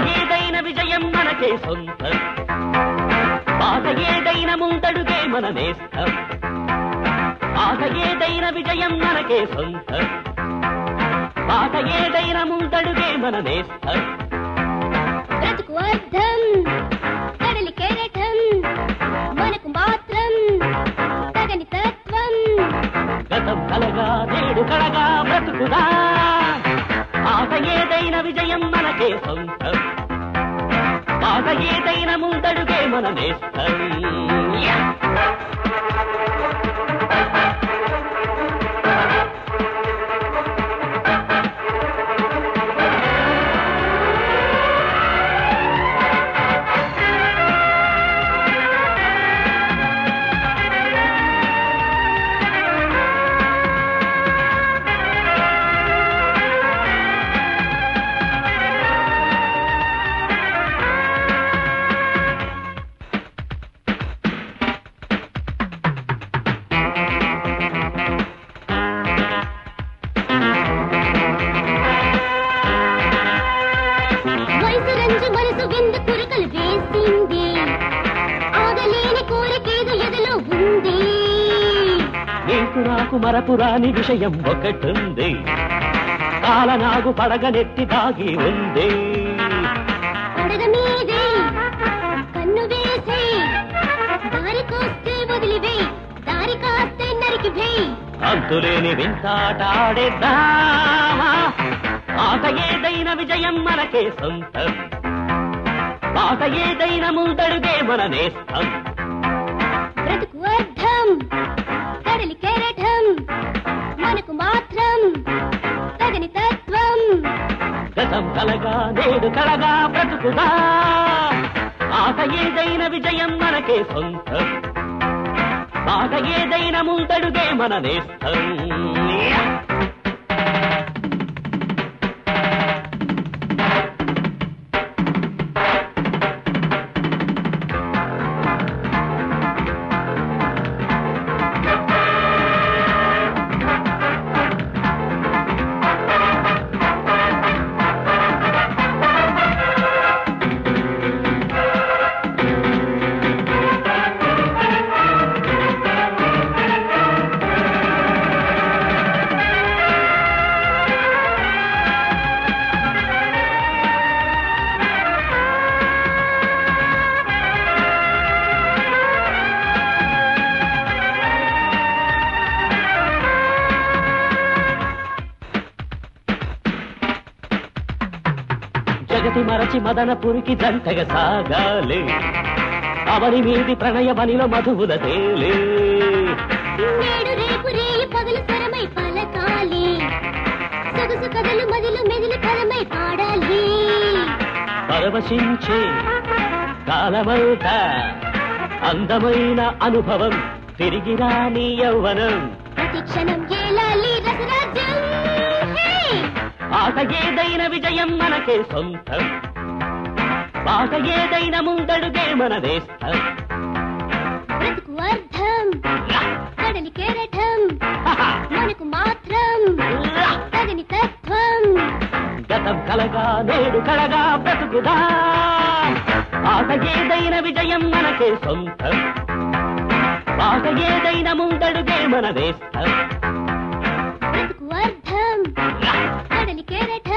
ఏదైన విజయం మనకే సొంతం బాధ ఏదైన ముందడుగే మన నేస్తం బాధ ఏదైన విజయం మనకే సొంతం బాధ ఏదైన ముందడుగే మన నేస్తం బ్రతుకు అర్థం కడలి కెరటం మనకు మాత్రం తగని తత్వం గతం కలగా నేడు కడగా బ్రతుకుదా బాధ ఏదైన విజయం మనకే సొంతం బాధ ఏదైన ముందడుగే మన నేస్తం యా! వయసు రంజు మనసు విందు కురకలు వేసింది ఆగలేని కోరికేదో ఎదలో ఉంది నీకు నాకు మరపురాని విషయం ఒకటుంది కాలనాగు పడగనెత్తి దాగి ఉంది పడగ మీదే కన్ను వేసే దారి కోస్తే వదిలివే దారి కాస్తే నరికి వేయి అంతులేని వింతాట ఆడేద్దామా ఆట ఏదైన విజయం మనకే సొంతం బాట ఏదైన ముందడుగే మన నేస్తం బ్రతుకు అర్థం కడలి కెరటం మనకు మాత్రం తగని తత్వం గతం కలగా నేడు కలగా బ్రతుకుదా ఆట ఏదైన విజయం మనకే సొంతం బాట ఏదైన ముందడుగే మన నేస్తం యా! జగతి మరచి మదన పురికి జంటగా సాగాలి అవని మీది ప్రణయ బనిలో మధువుల తేలే నేడు రేపు రేయి పగలు స్వరమై పలకాలి సొగసు కథలు మదిలు మెదిలి పరమై పాడాలి పరవశించే కాలమంతా అందమైన అనుభవం తిరిగి రాని యౌవనం ప్రతి క్షణం ఏలాలి రసరాజ్యం హే! ఆట ఏదైన విజయం మనకే సొంతం బాట ఏదైన ముందడుగే మన దేశం బ్రతుకు అర్థం కడలి కెరటం మనకు మాత్రం తగని తత్వం గతం కలగా నేడు కలగా బ్రతుకుదా ఆట ఏదైన విజయం మనకే సొంతం బాట ఏదైన ముందడుగే మన దేశం బ్రతుకు అర్థం కడలి కెరటం